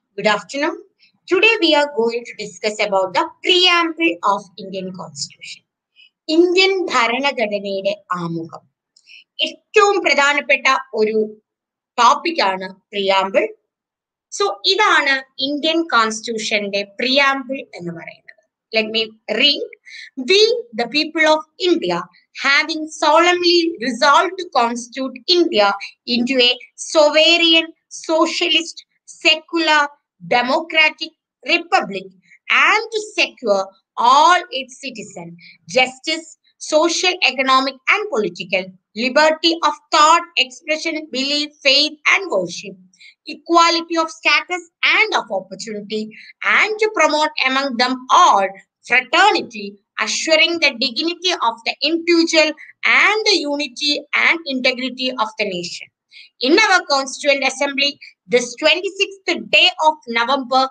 Good afternoon. Today we are going to discuss about the preamble of Indian Constitution. Indian ഭരണഘടനയുടെ ആമുഖം ഏറ്റവും പ്രധാനപ്പെട്ട ഒരു ടോപ്പിക്കാണ് പ്രിയാമ്പിൾ സോ ഇതാണ് ഇന്ത്യൻ കോൺസ്റ്റിറ്റ്യൂഷന്റെ പ്രിയാമ്പിൾ എന്ന് പറയുന്നത് let me read we the people of India having solemnly resolved to constitute India into a sovereign, socialist, secular, democratic republic and to secure all its citizens justice, social, economic, and political liberty of thought, expression, belief, faith, and worship, equality of status and of opportunity, and to promote among them all fraternity, assuring the dignity of the individual and the unity and integrity of the nation. In our Constituent Assembly, this 26th day of November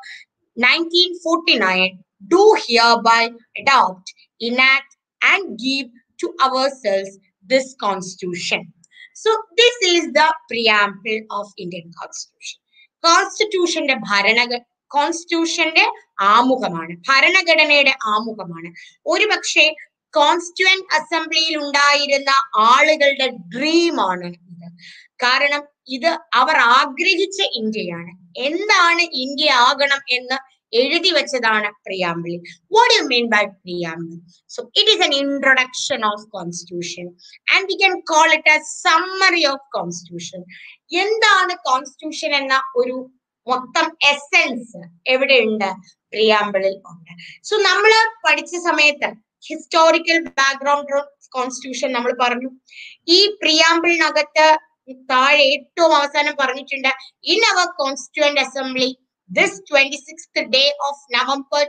1949, do hereby adopt, enact, and give to ourselves this Constitution. So, this is the preamble of Indian Constitution. കോൺസ്റ്റിറ്റ്യൂഷന്റെ ഭരണഘ കോൺസ്റ്റിറ്റ്യൂഷന്റെ ആമുഖമാണ് ഭരണഘടനയുടെ ആമുഖമാണ് ഒരുപക്ഷെ constituent അസംബ്ലിയിൽ ഉണ്ടായിരുന്ന ആളുകളുടെ ഡ്രീമാണ് ഇത് കാരണം ഇത് അവർ ആഗ്രഹിച്ച ഇന്ത്യയാണ് എന്താണ് ഇന്ത്യ ആകണം എന്ന് എഴുതി വെച്ചതാണ് പ്രിയാമ്പിളി what you mean by preamble so it is an introduction of constitution and we can call it a summary of constitution എന്താണ് കോൺസ്റ്റിറ്റ്യൂഷൻ എന്ന ഒരു മൊത്തം എസെൻസ് എവിടെയുണ്ട് പ്രിയാമ്പിളിൽ ഉണ്ട് സോ നമ്മൾ പഠിച്ച സമയത്ത് ഹിസ്റ്റോറിക്കൽ ബാക്ക്ഗ്രൗണ്ട് കോൺസ്റ്റിറ്റ്യൂഷൻ നമ്മൾ പറഞ്ഞു ഈ പ്രിയാമ്പിളിനകത്ത് താഴെ ഏറ്റവും അവസാനം പറഞ്ഞിട്ടുണ്ട് in our constituent assembly this 26th day of November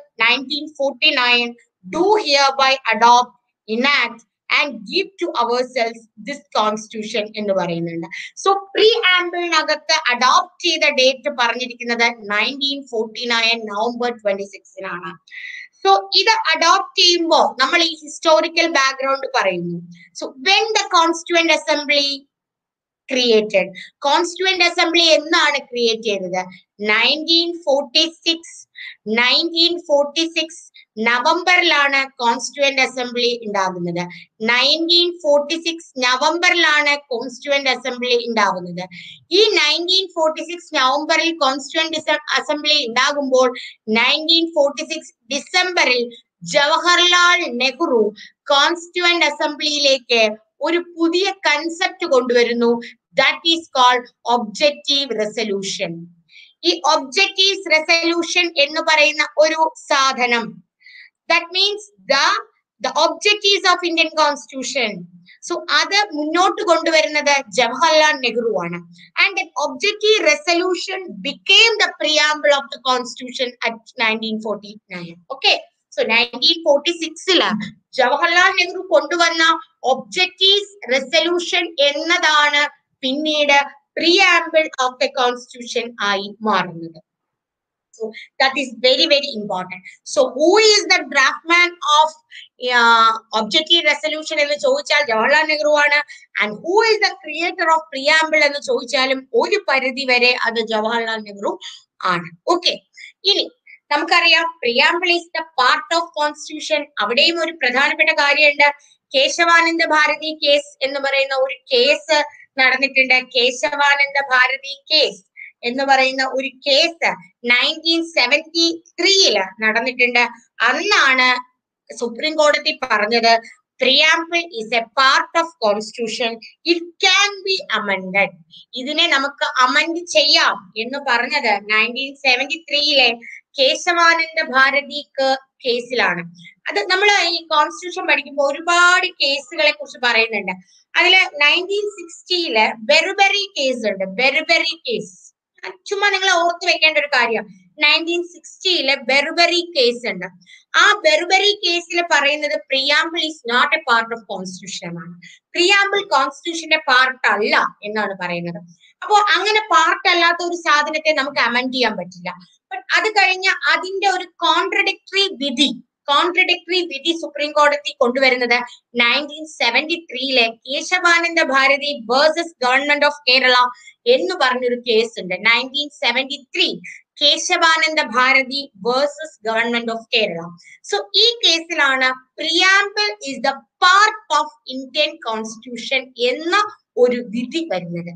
1949 do hereby adopt, enact and give to ourselves this constitution എന്ന് പറയുന്നുണ്ട് സോ പ്രീ ആംബിളിനകത്ത് അഡോപ്റ്റ് ചെയ്ത ഡേറ്റ് പറഞ്ഞിരിക്കുന്നത് nineteen forty nine November twenty സിക്സിനാണ് സോ ഇത് അഡോപ്റ്റ് ചെയ്യുമ്പോൾ നമ്മൾ ഈ ഹിസ്റ്റോറിക്കൽ ബാക്ക്ഗ്രൗണ്ട് പറയുന്നു so when the constituent assembly created constituent assembly എന്നാണ് ക്രിയേറ്റ് ചെയ്തത് nineteen forty six nineteen forty six നവംബറിലാണ് കോൺസ്റ്റിറ്റ്യൂന്റ് അസംബ്ലി ഉണ്ടാകുന്നത് നയൻറ്റീൻ ഫോർട്ടി സിക്സ് നവംബറിലാണ് കോൺസ്റ്റിറ്റ്യൂന്റ് അസംബ്ലി ഉണ്ടാകുന്നത് ഈ നയൻറ്റീൻ ഫോർട്ടി സിക്സ് നവംബറിൽ കോൺസ്റ്റിറ്റ്യൂന്റ് അസംബ്ലി ഉണ്ടാകുമ്പോൾ നയൻറ്റീൻ ഫോർട്ടി സിക്സ് ഡിസംബറിൽ ജവഹർലാൽ നെഹ്റു കോൺസ്റ്റിറ്റ്യൂന്റ് അസംബ്ലിയിലേക്ക് ഒരു പുതിയ കൺസെപ്റ്റ് കൊണ്ടുവരുന്നു that is called objective resolution ഈ ഒബ്ജക്റ്റീവ് റെസൊല്യൂഷൻ എന്ന് പറയുന്ന ഒരു സാധനം that means the the objectives of Indian constitution so അത് മുന്നോട്ട് കൊണ്ടുവരുന്നത് ജവഹർലാൽ നെഹ്റു ആണ് and objective resolution became the preamble of the constitution at nineteen forty nine okay so nineteen forty സിക്സില് ജവഹർലാൽ നെഹ്റു കൊണ്ടുവന്ന ഒബ്ജക്റ്റീവ്സ് റെസൊല്യൂഷൻ എന്നതാണ് പിന്നീട് പ്രിയാമ്പിൾ ഓഫ് ദ കോൺസ്റ്റിറ്റ്യൂഷൻ ആയി മാറുന്നത് so that is very very important so who is the draftman of objective resolution എന്ന് ചോദിച്ചാൽ ജവഹർലാൽ നെഹ്റു ആണ് and who is the creator of preamble എന്ന് ചോദിച്ചാലും ഒരു പരിധി വരെ അത് ജവഹർലാൽ നെഹ്റു ആണ് ഓക്കെ ഇനി നമുക്കറിയാം preamble is the part of constitution അവിടെയും ഒരു പ്രധാനപ്പെട്ട കാര്യമുണ്ട് കേശവാനന്ദ ഭാരതി കേസ് എന്ന് പറയുന്ന ഒരു കേസ് നടന്നിട്ടുണ്ട് കേശവാനന്ദ ഭാരതി കേസ് എന്ന് പറയുന്ന ഒരു കേസ് നയൻറ്റീൻ സെവൻറ്റി ത്രീയില് നടന്നിട്ടുണ്ട് അന്നാണ് സുപ്രീം കോടതി പറഞ്ഞത് preamble is a part of constitution it can be amended ഇതിനെ നമുക്ക് അമെൻഡ് ചെയ്യാം എന്ന് പറഞ്ഞത് നയൻറ്റീൻ സെവൻറ്റി ത്രീയിലെ കേശവാനന്ദ ഭാരതി കേസിലാണ് അത് നമ്മൾ ഈ കോൺസ്റ്റിറ്റ്യൂഷൻ പഠിക്കുമ്പോൾ ഒരുപാട് കേസുകളെ കുറിച്ച് പറയുന്നുണ്ട് അതില് നയൻറ്റീൻ സിക്സ്റ്റിയില് ബെറുബെറി കേസ് ഉണ്ട് ബെറുബെറി കേസ് ചുമ്മാ നിങ്ങൾ ഓർത്തു വെക്കേണ്ട ഒരു കാര്യം നയൻറ്റീൻ സിക്സ്റ്റിയിലെ ബെറുബെറി കേസ് ഉണ്ട് ആ ബെറുബെറി കേസിൽ പറയുന്നത് preamble is not a part of constitution ആണ് പ്രിയാമ്പിൾ കോൺസ്റ്റിറ്റ്യൂഷന്റെ പാർട്ട് അല്ല എന്നാണ് പറയുന്നത് അപ്പോ അങ്ങനെ പാർട്ട് അല്ലാത്ത ഒരു സാധനത്തെ നമുക്ക് അമെൻഡ് ചെയ്യാൻ പറ്റില്ല ബട്ട് അത് കഴിഞ്ഞ് അതിന്റെ ഒരു കോൺട്രഡിക്ടറി വിധി കോൺട്രഡിക്ടറി വിധി സുപ്രീം കോടതി കൊണ്ടുവരുന്നത് നയൻറ്റീൻ സെവന്റി ത്രീയിലെ Kesavananda Bharati versus government of Kerala എന്ന് പറഞ്ഞൊരു കേസ് ഉണ്ട് nineteen seventy three Kesavananda Bharati versus government of Kerala so ഈ കേസിലാണ് preamble is the part of Indian constitution എന്ന ഒരു വിധി വരുന്നത്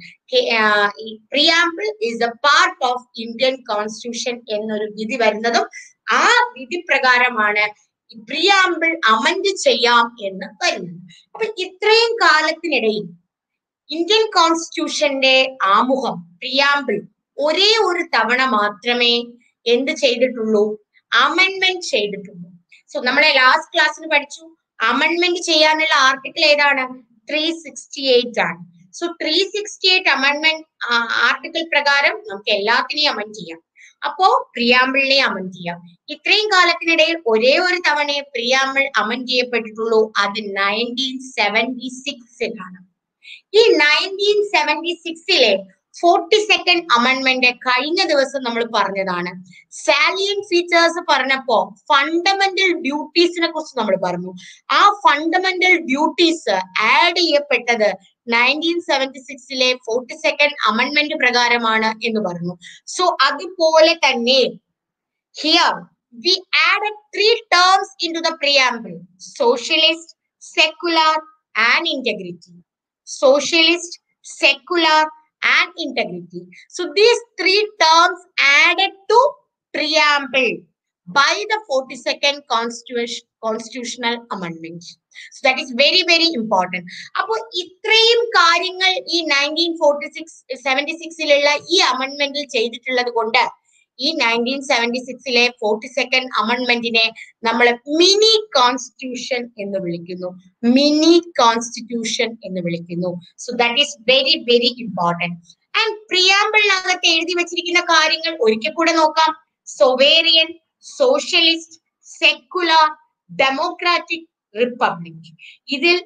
preamble is the part of Indian constitution എന്നൊരു വിധി വരുന്നതും ആ വിധി പ്രകാരമാണ് ഈ പ്രിയാമ്പിൾ അമൻഡ് ചെയ്യാം എന്ന് വരുന്നത് അപ്പൊ ഇത്രയും കാലത്തിനിടയിൽ ഇന്ത്യൻ കോൺസ്റ്റിറ്റ്യൂഷന്റെ ആമുഖം പ്രിയാമ്പിൾ ഒരേ ഒരു തവണ മാത്രമേ എന്ത് ചെയ്തിട്ടുള്ളൂ അമെൻമെന്റ് ചെയ്തിട്ടുള്ളൂ സോ നമ്മളെ ലാസ്റ്റ് ക്ലാസ്സിൽ പഠിച്ചു അമെൻമെന്റ് ചെയ്യാനുള്ള ആർട്ടിക്കിൾ ഏതാണ് ത്രീ സിക്സ്റ്റി എയ്റ്റ് ആണ് സോ ത്രീ സിക്സ്റ്റി എയ്റ്റ് അമെൻമെന്റ് ആർട്ടിക്കിൾ പ്രകാരം നമുക്ക് എല്ലാത്തിനെയും അമൻഡ് ചെയ്യാം അപ്പോ പ്രിയാമ്പിളിനെ അമൻഡ് ചെയ്യാം ഇത്രയും കാലത്തിനിടയിൽ ഒരേ ഒരു തവണയെ പ്രിയാമ്പിൾ അമൻഡ് ചെയ്യപ്പെട്ടിട്ടുള്ളൂ അത് നയൻറ്റീൻ സെവൻറ്റി സിക്സിലാണ് ഈ നയൻറ്റീൻ സെവൻറ്റി സിക്സിലെ ഫോർട്ടി സെക്കൻഡ് അമെന്റ്മെന്റ് കഴിഞ്ഞ ദിവസം നമ്മൾ പറഞ്ഞതാണ് സാലിയൻ ഫീച്ചേഴ്സ് പറഞ്ഞപ്പോ ഫണ്ടമെന്റൽ ഡ്യൂട്ടീസിനെ കുറിച്ച് നമ്മൾ പറഞ്ഞു ആ ഫണ്ടമെന്റൽ ഡ്യൂട്ടീസ് ആഡ് ചെയ്യപ്പെട്ടത് നയൻറ്റീൻ സെവൻറ്റി സിക്സിലെ ഫോർട്ടി സെക്കൻഡ് അമെന്റ്മെന്റ് പ്രകാരമാണ് എന്ന് പറഞ്ഞു സോ അതുപോലെ തന്നെ here we added three terms into the preamble socialist secular and integrity socialist, secular, and integrity. So these three terms added to preamble by the 42nd constitution, constitutional amendment. So that is very, very important. അപ്പോൾ ഇത്രയും കാര്യങ്ങൾ ഈ nineteen forty six seventy സിക്സിലുള്ള ഈ അമെന്റ്മെന്റിൽ ചെയ്തിട്ടുള്ളത് കൊണ്ട് ഈ നയൻറ്റീൻ സെവൻറ്റി സിക്സിലെ ഫോർട്ടി സെക്കൻഡ് അമെന്റ്മെന്റിനെ നമ്മൾ മിനി കോൺസ്റ്റിറ്റ്യൂഷൻ എന്ന് വിളിക്കുന്നു മിനി കോൺസ്റ്റിറ്റ്യൂഷൻ എന്ന് വിളിക്കുന്നു so that is very very important and പ്രിയാമ്പിളിനകത്ത് എഴുതി വെച്ചിരിക്കുന്ന കാര്യങ്ങൾ ഒരിക്കൽ കൂടെ നോക്കാം sovereign socialist secular democratic republic ഇതിൽ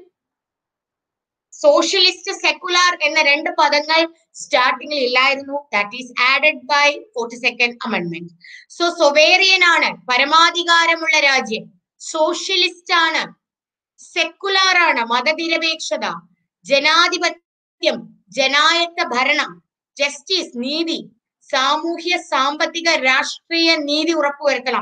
സോഷ്യലിസ്റ്റ് സെക്കുലാർ എന്ന രണ്ട് പദങ്ങൾ സ്റ്റാർട്ടിങ്ങിൽ ഇല്ലായിരുന്നു that is added by forty second amendment so sovereign ആണ് പരമാധികാരമുള്ള രാജ്യം സോഷ്യലിസ്റ്റ് ആണ് സെക്കുലാർ ആണ് മതനിരപേക്ഷത ജനാധിപത്യം ജനായത്ത ഭരണം ജസ്റ്റിസ് നീതി സാമൂഹ്യ സാമ്പത്തിക രാഷ്ട്രീയ നീതി ഉറപ്പുവരുത്തണം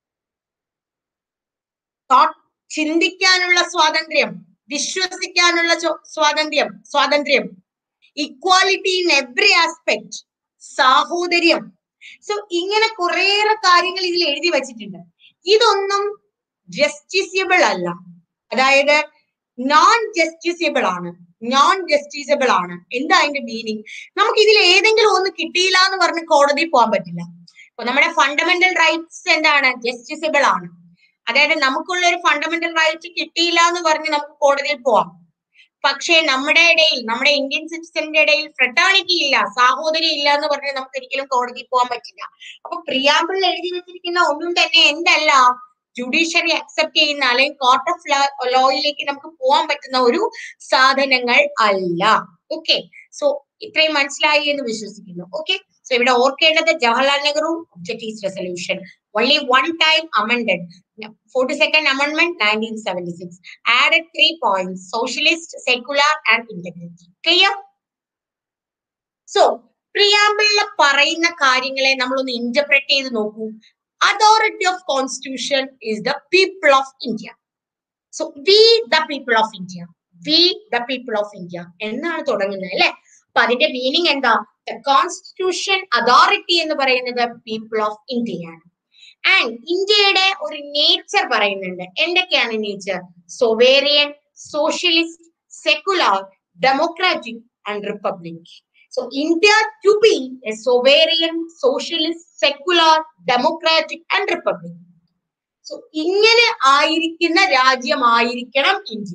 ചിന്തിക്കാനുള്ള സ്വാതന്ത്ര്യം വിശ്വസിക്കാനുള്ള സ്വാതന്ത്ര്യം സ്വാതന്ത്ര്യം ഇക്വാലിറ്റി ഇൻ എവറി ആസ്പെക്ട് സാഹോദര്യം സോ ഇങ്ങനെ കുറേയേറെ കാര്യങ്ങൾ ഇതിൽ എഴുതി വച്ചിട്ടുണ്ട് ഇതൊന്നും ജസ്റ്റിസിയബിൾ അല്ല അതായത് നോൺ ജസ്റ്റിസിയബിൾ ആണ് നോൺ ജസ്റ്റിസബിൾ ആണ് എന്താ അതിന്റെ മീനിങ് നമുക്ക് ഇതിൽ ഏതെങ്കിലും ഒന്ന് കിട്ടിയില്ല എന്ന് പറഞ്ഞ് കോടതിയിൽ പോകാൻ പറ്റില്ല അപ്പൊ നമ്മുടെ ഫണ്ടമെന്റൽ റൈറ്റ്സ് എന്താണ് ജസ്റ്റിസബിൾ ആണ് അതായത് നമുക്കുള്ള ഒരു ഫണ്ടമെന്റൽ റൈറ്റ് കിട്ടിയില്ല എന്ന് പറഞ്ഞ് നമുക്ക് കോടതിയിൽ പോവാം പക്ഷേ നമ്മുടെ ഇടയിൽ നമ്മുടെ ഇന്ത്യൻ സിറ്റിസന്റെ ഇടയിൽ ഫ്രട്ടേണിറ്റി ഇല്ല സാഹോദര്യം ഇല്ല എന്ന് പറഞ്ഞ് നമുക്ക് ഒരിക്കലും കോടതിയിൽ പോകാൻ പറ്റില്ല അപ്പൊ പ്രിയാമ്പിളിൽ എഴുതി വെച്ചിരിക്കുന്ന ഒന്നും തന്നെ എന്തല്ല ജുഡീഷ്യറി അക്സെപ്റ്റ് ചെയ്യുന്ന അല്ലെങ്കിൽ കോർട്ട് ഓഫ് ലോയിലേക്ക് നമുക്ക് പോകാൻ പറ്റുന്ന ഒരു സാധനങ്ങൾ അല്ല ഓക്കെ സോ ഇത്രയും മനസ്സിലായി എന്ന് വിശ്വസിക്കുന്നു ഓക്കെ സോ ഇവിടെ ഓർക്കേണ്ടത് Jawaharlal Nehru objectives resolution only one time amended 42nd amendment 1976 added three points socialist secular and integrity clear so പ്രിയാമ്പിളിൽ പറയുന്ന കാര്യങ്ങളെ നമ്മളൊന്ന് ഇന്റർപ്രറ്റ് ചെയ്ത് നോക്കൂ authority of constitution is the people of India so we the people of India we the people of India എന്നാണ് തുടങ്ങുന്നത് അല്ലെ അപ്പൊ അതിന്റെ മീനിങ് എന്താ ദ കോൺസ്റ്റിറ്റ്യൂഷൻ അതോറിറ്റി എന്ന് പറയുന്നത് പീപ്പിൾ ഓഫ് ഇന്ത്യയാണ് ആൻഡ് ഇന്ത്യയുടെ ഒരു നേച്ചർ പറയുന്നുണ്ട് എന്തൊക്കെയാണ് nature sovereign socialist secular democratic and republic so India to be a sovereign socialist secular democratic and republic so ഇങ്ങനെ ആയിരിക്കുന്ന രാജ്യമായിരിക്കണം ഇന്ത്യ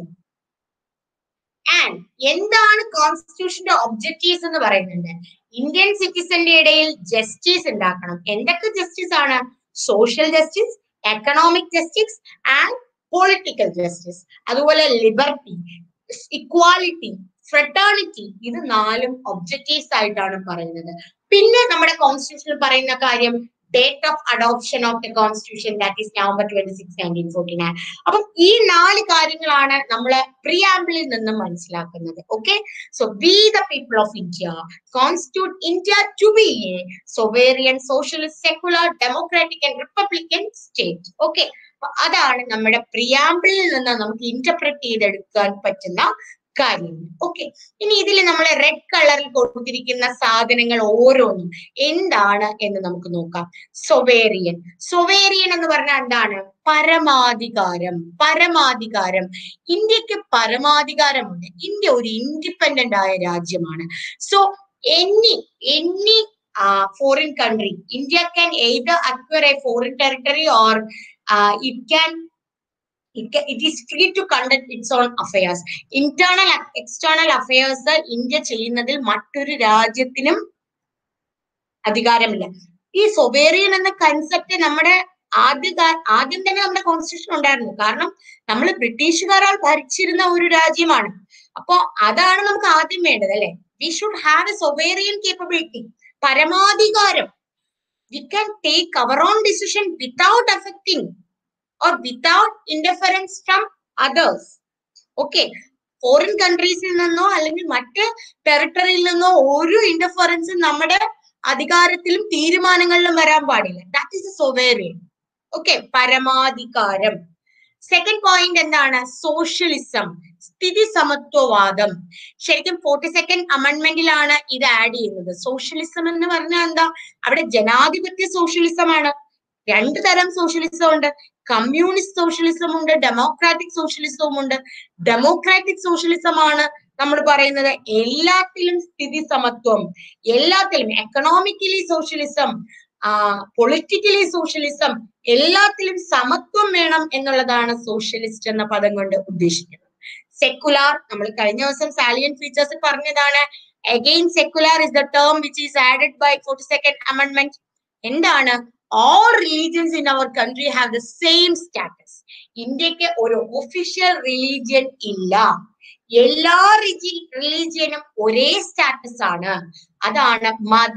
ആൻഡ് എന്താണ് കോൺസ്റ്റിറ്റ്യൂഷന്റെ ഒബ്ജക്റ്റീവ്സ് എന്ന് പറയുന്നുണ്ട് ഇന്ത്യൻ സിറ്റിസന്റെ ഇടയിൽ ജസ്റ്റിസ് ഉണ്ടാക്കണം എന്തൊക്കെ ജസ്റ്റിസ് ആണ് social justice economic justice and political justice അതുപോലെ ലിബർട്ടി ഇക്വാലിറ്റി ഫ്രട്ടേണിറ്റി ഇത് നാലും ഒബ്ജക്റ്റീവ്സ് ആയിട്ടാണ് പറയുന്നത് പിന്നെ നമ്മുടെ കോൺസ്റ്റിറ്റ്യൂഷനിൽ പറയുന്ന കാര്യം date of adoption of the constitution that is November twenty six nineteen forty nine അപ്പം ഈ നാല് കാര്യങ്ങളാണ് നമ്മൾ പ്രിയാമ്പിളിൽ നിന്നും മനസ്സിലാക്കുന്നത് okay so we the people of India constitute India to be a sovereign socialist secular democratic and republican state okay അതാണ് നമ്മുടെ പ്രിയാമ്പിളിൽ നിന്ന് നമുക്ക് ഇന്റർപ്രറ്റ് ചെയ്തെടുക്കാൻ പറ്റുന്ന കാര്യങ്ങൾ ഓക്കെ ഇനി ഇതിൽ നമ്മൾ റെഡ് കളറിൽ കൊടുത്തിരിക്കുന്ന സാധനങ്ങൾ ഓരോന്നും എന്താണ് എന്ന് നമുക്ക് നോക്കാം സൊവേറിയൻ സൊവേറിയൻ എന്ന് പറഞ്ഞാൽ എന്താണ് പരമാധികാരം പരമാധികാരം ഇന്ത്യക്ക് പരമാധികാരമുണ്ട് ഇന്ത്യ ഒരു ഇൻഡിപെൻഡന്റ് ആയ രാജ്യമാണ് so any any foreign country India can either acquire a foreign territory or it can it is free to conduct its own affairs internal external affairs India ചെയ്യുന്നതിൽ മറ്റൊരു രാജ്യത്തിനും അധികാരമില്ല ഈ സൊവേറിയൻ എന്ന കൺസെപ്റ്റ് നമ്മുടെ ആദ്യ ആദ്യം തന്നെ നമ്മുടെ കോൺസ്റ്റിറ്റ്യൂഷൻ ഉണ്ടായിരുന്നു കാരണം നമ്മൾ ബ്രിട്ടീഷുകാരാൽ ഭരിച്ചിരുന്ന ഒരു രാജ്യമാണ് അപ്പോ അതാണ് നമുക്ക് ആദ്യം വേണ്ടത് അല്ലെ we should have a sovereign capability പരമാധികാരം we can take our own decision without affecting or without interference from others. Okay. Foreign കൺട്രീസിൽ നിന്നോ അല്ലെങ്കിൽ മറ്റ് ടെറിട്ടറിയിൽ നിന്നോ ഒരു ഇന്റർഫറൻസും നമ്മുടെ അധികാരത്തിലും തീരുമാനങ്ങളിലും വരാൻ പാടില്ല ദാറ്റ് ഈസ് സൊവേറിയൻ ഓക്കെ പരമാധികാരം സെക്കൻഡ് പോയിന്റ് എന്താണ് സോഷ്യലിസം സ്ഥിതി സമത്വവാദം ശരിക്കും ഫോർട്ടി സെക്കൻഡ് അമെന്റ്മെന്റിലാണ് ഇത് ആഡ് ചെയ്യുന്നത് സോഷ്യലിസം എന്ന് പറഞ്ഞാൽ എന്താ അവിടെ ജനാധിപത്യ സോഷ്യലിസമാണ് രണ്ടു തരം സോഷ്യലിസം ഉണ്ട് കമ്മ്യൂണിസ്റ്റ് സോഷ്യലിസം ഉണ്ട് ഡെമോക്രാറ്റിക് സോഷ്യലിസവും ഉണ്ട് ഡെമോക്രാറ്റിക് സോഷ്യലിസം ആണ് നമ്മൾ പറയുന്നത് എല്ലാത്തിലും സ്ഥിതി സമത്വം എല്ലാത്തിലും എക്കണോമിക്കലി സോഷ്യലിസം പൊളിറ്റിക്കലി സോഷ്യലിസം എല്ലാത്തിലും സമത്വം വേണം എന്നുള്ളതാണ് സോഷ്യലിസ്റ്റ് എന്ന പദം കൊണ്ട് ഉദ്ദേശിക്കുന്നത് സെക്കുലാർ നമ്മൾ കഴിഞ്ഞ ദിവസം സാലിയൻ ഫീച്ചേഴ്സ് പറഞ്ഞതാണ് again secular is the term which is added by forty second amendment എന്താണ് all religions in our country have the same status. ഇന്ത്യക്ക് ഒരു ഒഫീഷ്യൽ റിലീജിയൻ ഇല്ല എല്ലാ റിലീജിയനും ഒരേ സ്റ്റാറ്റസ് ആണ് അതാണ്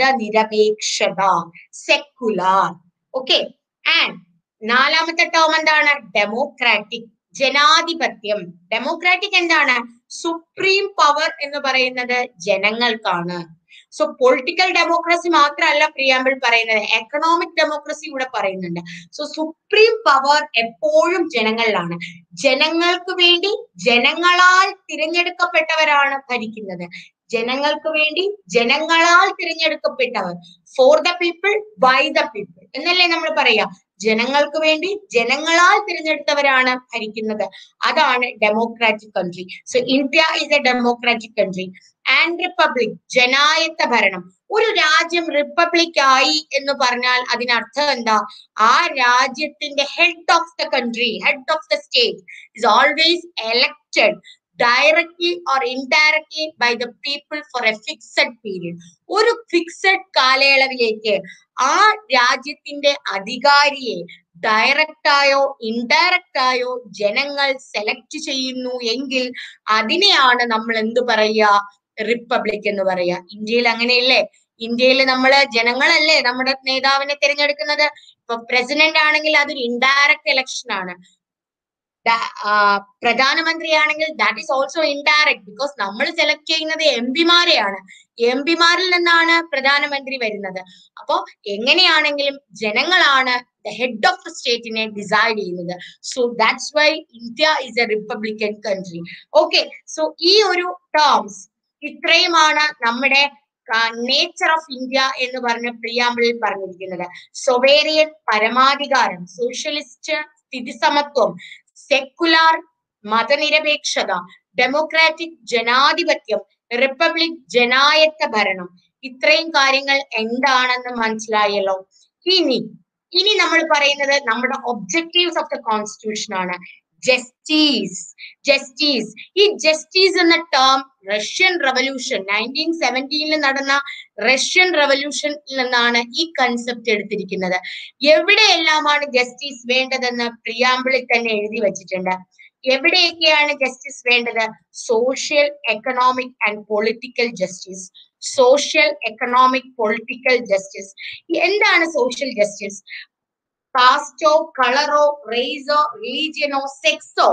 മതനിരപേക്ഷത സെക്കുലാർ ഓക്കെ ആൻഡ് നാലാമത്തെ ടേം എന്താണ് ഡെമോക്രാറ്റിക് ജനാധിപത്യം ഡെമോക്രാറ്റിക് എന്താണ് സുപ്രീം പവർ എന്ന് പറയുന്നത് ജനങ്ങൾക്കാണ് സോ പൊളിറ്റിക്കൽ ഡെമോക്രസി മാത്രമല്ല പ്രിയാമ്പിൾ പറയുന്നത് എക്കണോമിക് ഡെമോക്രസി ഇവിടെ പറയുന്നുണ്ട് സോ സുപ്രീം പവർ എപ്പോഴും ജനങ്ങളിലാണ് ജനങ്ങൾക്ക് വേണ്ടി ജനങ്ങളാൽ തിരഞ്ഞെടുക്കപ്പെട്ടവരാണ് ഭരിക്കുന്നത് ജനങ്ങൾക്ക് വേണ്ടി ജനങ്ങളാൽ തിരഞ്ഞെടുക്കപ്പെട്ടവർ for the people by the people എന്നല്ലേ നമ്മൾ പറയാ ജനങ്ങൾക്ക് വേണ്ടി ജനങ്ങളാൽ തിരഞ്ഞെടുത്തവരാണ് ഭരിക്കുന്നത് അതാണ് democratic country so India is a democratic country and republic ജനായത്ത ഭരണം ഒരു രാജ്യം റിപ്പബ്ലിക് ആയി എന്ന് പറഞ്ഞാൽ അതിനർത്ഥം എന്താ ആ രാജ്യത്തിന്റെ head of the country head of the state is always elected directly or indirectly by the people for a fixed period ഒരു ഫിക്സഡ് കാലയളവിലേക്ക് ആ രാജ്യത്തിന്റെ അധികാരിയെ ഡയറക്റ്റ് ആയോ ഇൻഡയറക്റ്റ് ആയോ ജനങ്ങൾ സെലക്ട് ചെയ്യുന്നു എങ്കിൽ അതിനെയാണ് നമ്മൾ എന്ത് പറയുക റിപ്പബ്ലിക് എന്ന് പറയാ ഇന്ത്യയിൽ അങ്ങനെയല്ലേ ഇന്ത്യയിൽ നമ്മള് ജനങ്ങളല്ലേ നമ്മുടെ നേതാവിനെ തിരഞ്ഞെടുക്കുന്നത് ഇപ്പൊ പ്രസിഡന്റ് ആണെങ്കിൽ അതൊരു ഇൻഡയറക്റ്റ് ഇലക്ഷൻ ആണ് പ്രധാനമന്ത്രി ആണെങ്കിൽ that is also indirect because നമ്മൾ സെലക്ട് ചെയ്യുന്നത് എം പിമാരെയാണ് എം പിമാരിൽ നിന്നാണ് പ്രധാനമന്ത്രി വരുന്നത് അപ്പോ എങ്ങനെയാണെങ്കിലും ജനങ്ങളാണ് ദ ഹെഡ് ഓഫ് ദ സ്റ്റേറ്റിനെ ഡിസൈഡ് ചെയ്യുന്നത് so that's why India is a republican country okay so ഈ ഒരു ടേംസ് ഇത്രയുമാണ് നമ്മുടെ നേച്ചർ ഓഫ് ഇന്ത്യ എന്ന് പറഞ്ഞ പ്രിയാമ്പിളിൽ പറഞ്ഞിരിക്കുന്നത് സൊവേറിയൻ പരമാധികാരം സോഷ്യലിസ്റ്റ് സ്ഥിതിസമത്വം സെക്കുലാർ മതനിരപേക്ഷത ഡെമോക്രാറ്റിക് ജനാധിപത്യം റിപ്പബ്ലിക് ജനായത്ത ഭരണം ഇത്രയും കാര്യങ്ങൾ എന്താണെന്ന് മനസ്സിലായല്ലോ ഇനി ഇനി നമ്മൾ പറയുന്നത് നമ്മുടെ ഒബ്ജക്റ്റീവ്സ് ഓഫ് ദ കോൺസ്റ്റിറ്റ്യൂഷൻ ആണ് ജസ്റ്റീസ് ജസ്റ്റീസ് ഈ ജസ്റ്റീസ് എന്ന ടേം റഷ്യൻ റവല്യൂഷൻ നയൻറ്റീൻ സെവൻറ്റീനിൽ നടന്ന റഷ്യൻ റവല്യൂഷനിൽ നിന്നാണ് ഈ കൺസെപ്റ്റ് എടുത്തിരിക്കുന്നത് എവിടെയെല്ലാമാണ് ജസ്റ്റീസ് വേണ്ടതെന്ന് പ്രിയാമ്പിളിൽ തന്നെ എഴുതി വച്ചിട്ടുണ്ട് എവിടെയൊക്കെയാണ് ജസ്റ്റിസ് വേണ്ടത് social economic and political justice social economic political justice എന്താണ് സോഷ്യൽ ജസ്റ്റിസ് കാസ്റ്റോ കളറോ റേസോ റിലീജിയനോ സെക്സോ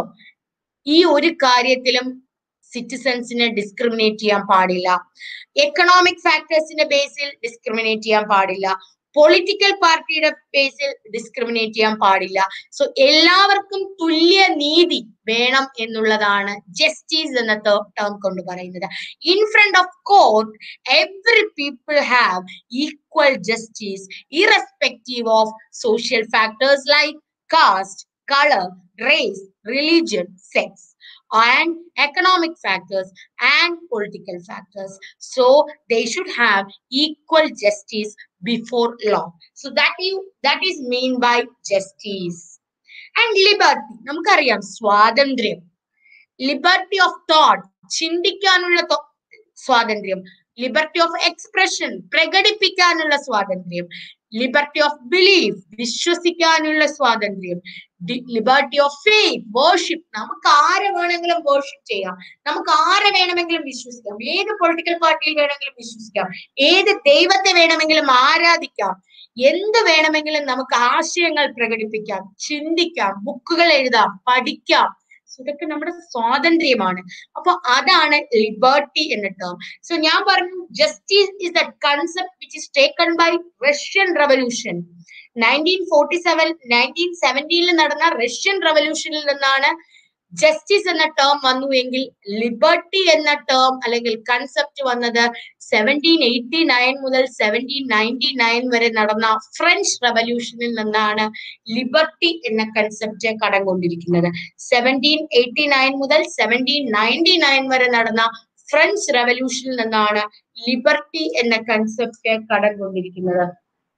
ഈ ഒരു കാര്യത്തിലും സിറ്റിസൺസിനെ ഡിസ്ക്രിമിനേറ്റ് ചെയ്യാൻ പാടില്ല എക്കണോമിക് ഫാക്ടേഴ്സിന്റെ ബേസിൽ ഡിസ്ക്രിമിനേറ്റ് ചെയ്യാൻ പാടില്ല പൊളിറ്റിക്കൽ പാർട്ടിയുടെ ബേസിൽ ഡിസ്ക്രിമിനേറ്റ് ചെയ്യാൻ പാടില്ല സോ എല്ലാവർക്കും തുല്യ നീതി വേണം എന്നുള്ളതാണ് ജസ്റ്റിസ് എന്ന ടേം കൊണ്ട് പറയുന്നത് in front of court every people have equal justice irrespective of social factors like caste colour race religion sex and economic factors and political factors. So they should have equal justice before law. So that you that is mean by justice. And liberty. നമുക്കറിയാം സ്വാതന്ത്ര്യം liberty of thought ചിന്തിക്കാനുള്ള തൊ- സ്വാതന്ത്ര്യം liberty of expression പ്രകടിപ്പിക്കാനുള്ള സ്വാതന്ത്ര്യം liberty of belief വിശ്വസിക്കാനുള്ള സ്വാതന്ത്ര്യം liberty of faith worship നമുക്ക് ആരെ വേണമെങ്കിലും വേർഷിപ്പ് ചെയ്യാം നമുക്ക് ആരെ വേണമെങ്കിലും വിശ്വസിക്കാം ഏത് പൊളിറ്റിക്കൽ പാർട്ടിയിൽ വേണമെങ്കിലും വിശ്വസിക്കാം ഏത് ദൈവത്തെ വേണമെങ്കിലും ആരാധിക്കാം എന്ത് വേണമെങ്കിലും നമുക്ക് ആശയങ്ങൾ പ്രകടിപ്പിക്കാം ചിന്തിക്കാം ബുക്കുകൾ എഴുതാം പഠിക്കാം So ഇതൊക്കെ നമ്മുടെ സ്വാതന്ത്ര്യമാണ് അപ്പൊ അതാണ് ലിബർട്ടി എന്ന ടേം സോ ഞാൻ പറഞ്ഞു justice is the concept which is taken by Russian revolution nineteen forty seven nineteen സെവൻറ്റീനിൽ നടന്ന റഷ്യൻ റവല്യൂഷനിൽ നിന്നാണ് ജസ്റ്റിസ് എന്ന ടേം വന്നു എങ്കിൽ ലിബർട്ടി എന്ന ടേം അല്ലെങ്കിൽ കൺസെപ്റ്റ് വന്നത് സെവൻറ്റീൻ എയ്റ്റി നയൻ മുതൽ സെവൻറ്റീൻ നയൻറ്റി നയൻ വരെ നടന്ന ഫ്രഞ്ച് റവല്യൂഷനിൽ നിന്നാണ് ലിബർട്ടി എന്ന കൺസെപ്റ്റ് കടം കൊണ്ടിരിക്കുന്നത് സെവൻറ്റീൻ എയ്റ്റി നയൻ മുതൽ സെവൻറ്റീൻ നയൻറ്റി നയൻ വരെ നടന്ന ഫ്രഞ്ച് റവല്യൂഷനിൽ നിന്നാണ് ലിബർട്ടി എന്ന കൺസെപ്റ്റ് കടം കൊണ്ടിരിക്കുന്നത്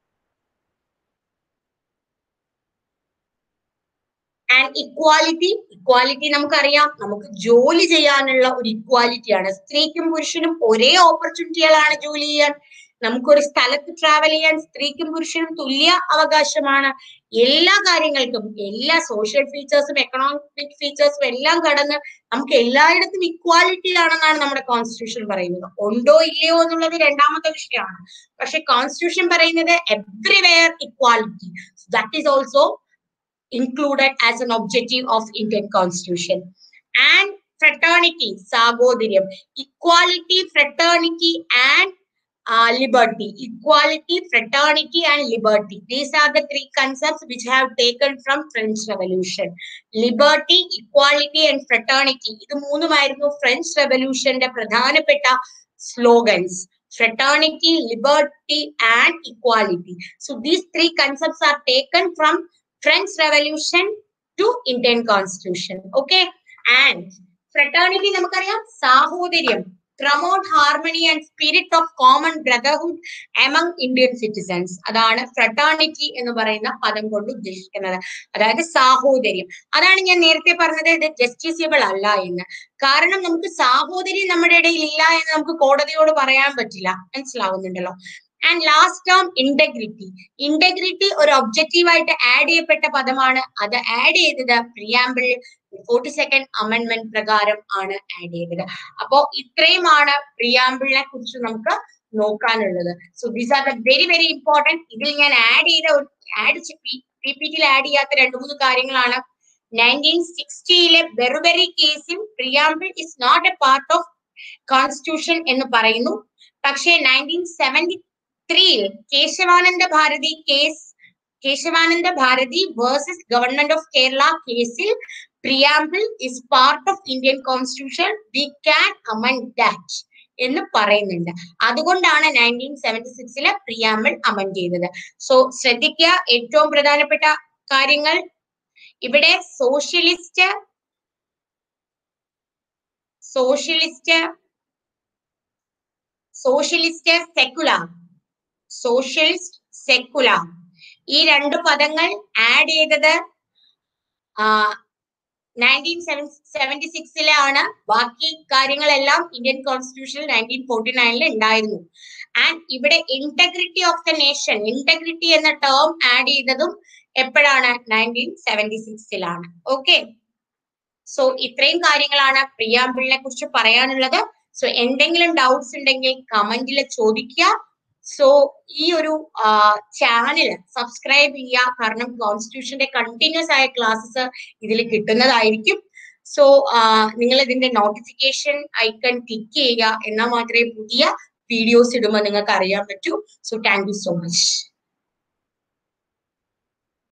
ആൻഡ് ഇക്വാലിറ്റി ഇക്വാലിറ്റി നമുക്കറിയാം നമുക്ക് ജോലി ചെയ്യാനുള്ള ഒരു ഇക്വാലിറ്റിയാണ് സ്ത്രീക്കും പുരുഷനും ഒരേ ഓപ്പർച്യൂണിറ്റികളാണ് ജോലി ചെയ്യാൻ നമുക്കൊരു സ്ഥലത്ത് ട്രാവൽ ചെയ്യാൻ സ്ത്രീക്കും പുരുഷനും തുല്യ അവകാശമാണ് എല്ലാ കാര്യങ്ങൾക്കും എല്ലാ സോഷ്യൽ ഫീച്ചേഴ്സും എക്കണോമിക് ഫീച്ചേഴ്സും എല്ലാം കടന്ന് നമുക്ക് എല്ലായിടത്തും ഇക്വാലിറ്റി ആണെന്നാണ് നമ്മുടെ കോൺസ്റ്റിറ്റ്യൂഷൻ പറയുന്നത് ഉണ്ടോ ഇല്ലയോ എന്നുള്ളത് രണ്ടാമത്തെ വിഷയമാണ് പക്ഷെ കോൺസ്റ്റിറ്റ്യൂഷൻ പറയുന്നത് everywhere equality that is also included as an objective of Indian Constitution. And fraternity, sagodhyam, equality, fraternity, and uh, liberty. Equality, fraternity, and liberty. These are the three concepts which have taken from French Revolution. Liberty, equality, and fraternity. ഇത് മൂന്നുമായിരുന്നു French റെവല്യൂഷന്റെ പ്രധാനപ്പെട്ട slogans fraternity, liberty, and equality. So these three concepts are taken from French Revolution to Indian Constitution. Okay. And fraternity നമുക്കറിയാം സാഹോദര്യം promote harmony and spirit of common brotherhood among Indian citizens അതാണ് fraternity എന്ന് പറയുന്ന പദം കൊണ്ട് ഉദ്ദേശിക്കുന്നത് അതായത് സാഹോദര്യം അതാണ് ഞാൻ നേരത്തെ പറഞ്ഞത് ഇത് ജസ്റ്റിസിയബിൾ അല്ല എന്ന് കാരണം നമുക്ക് സാഹോദര്യം നമ്മുടെ ഇടയിൽ ഇല്ല എന്ന് നമുക്ക് കോടതിയോട് പറയാൻ പറ്റില്ല മനസ്സിലാവുന്നുണ്ടല്ലോ and last term integrity integrity ഒരു ഒബ്ജക്റ്റീവ് ആയിട്ട് ആഡ് ചെയ്യപ്പെട്ട പദമാണ് അത് ആഡ് ചെയ്തത് പ്രിയാമ്പിൾ ഫോർട്ടി സെക്കൻഡ് അമെന്റ്മെന്റ് പ്രകാരം ആണ് ആഡ് ചെയ്തത് അപ്പോ ഇത്രയുമാണ് പ്രിയാമ്പിളിനെ കുറിച്ച് നമുക്ക് നോക്കാനുള്ളത് so these are the very very important ഇതിൽ ഞാൻ ആഡ് ചെയ്ത ആഡ് പി പി ടിയിൽ ആഡ് ചെയ്യാത്ത രണ്ട് മൂന്ന് കാര്യങ്ങളാണ് നയൻറ്റീൻ സിക്സ്റ്റിയിലെ ബെറുബെറി കേസിൽ preamble is not a part of constitution എന്ന് പറയുന്നു പക്ഷേ നയൻറ്റീൻ സെവൻറ്റി ത്രീയിൽ Kesavananda Bharati case Kesavananda Bharati versus government of Kerala കേസിൽ preamble is part of Indian constitution we can amend that എന്ന് പറയുന്നുണ്ട് അതുകൊണ്ടാണ് നയൻറ്റീൻ സെവൻറ്റി സിക്സിലെ പ്രിയാമ്പിൾ അമൻ ചെയ്തത് സോ ശ്രദ്ധിക്കുക ഏറ്റവും പ്രധാനപ്പെട്ട കാര്യങ്ങൾ ഇവിടെ socialist socialist socialist secular socialist secular ഈ രണ്ട് പദങ്ങൾ ആഡ് ചെയ്തത് നയൻറ്റീൻ സെവൻറ്റി സിക്സിലാണ് ബാക്കി കാര്യങ്ങളെല്ലാം ഇന്ത്യൻ കോൺസ്റ്റിറ്റ്യൂഷനിൽ നയൻറ്റീൻ ഫോർട്ടി നയനിൽ ഉണ്ടായിരുന്നു ആൻഡ് ഇവിടെ integrity of the nation integrity എന്ന ടേം ആഡ് ചെയ്തതും എപ്പോഴാണ് നയൻറ്റീൻ സെവൻറ്റി സിക്സിലാണ് ഓക്കെ സോ ഇത്രയും കാര്യങ്ങളാണ് പ്രിയാമ്പിളിനെ കുറിച്ച് പറയാനുള്ളത് സോ എന്തെങ്കിലും ഡൗട്ട്സ് ഉണ്ടെങ്കിൽ കമന്റിൽ ചോദിക്കുക സോ ഈ ഒരു ചാനൽ സബ്സ്ക്രൈബ് ചെയ്യുക കാരണം കോൺസ്റ്റിറ്റ്യൂഷന്റെ കണ്ടിന്യൂസ് ആയ ക്ലാസ്സസ് ഇതിൽ കിട്ടുന്നതായിരിക്കും സോ നിങ്ങൾ ഇതിന്റെ നോട്ടിഫിക്കേഷൻ ഐക്കൺ ക്ലിക്ക് ചെയ്യുക എന്നാൽ മാത്രമേ പുതിയ വീഡിയോസ് ഇടുമ്പോൾ നിങ്ങൾക്ക് അറിയാൻ പറ്റൂ so thank you so much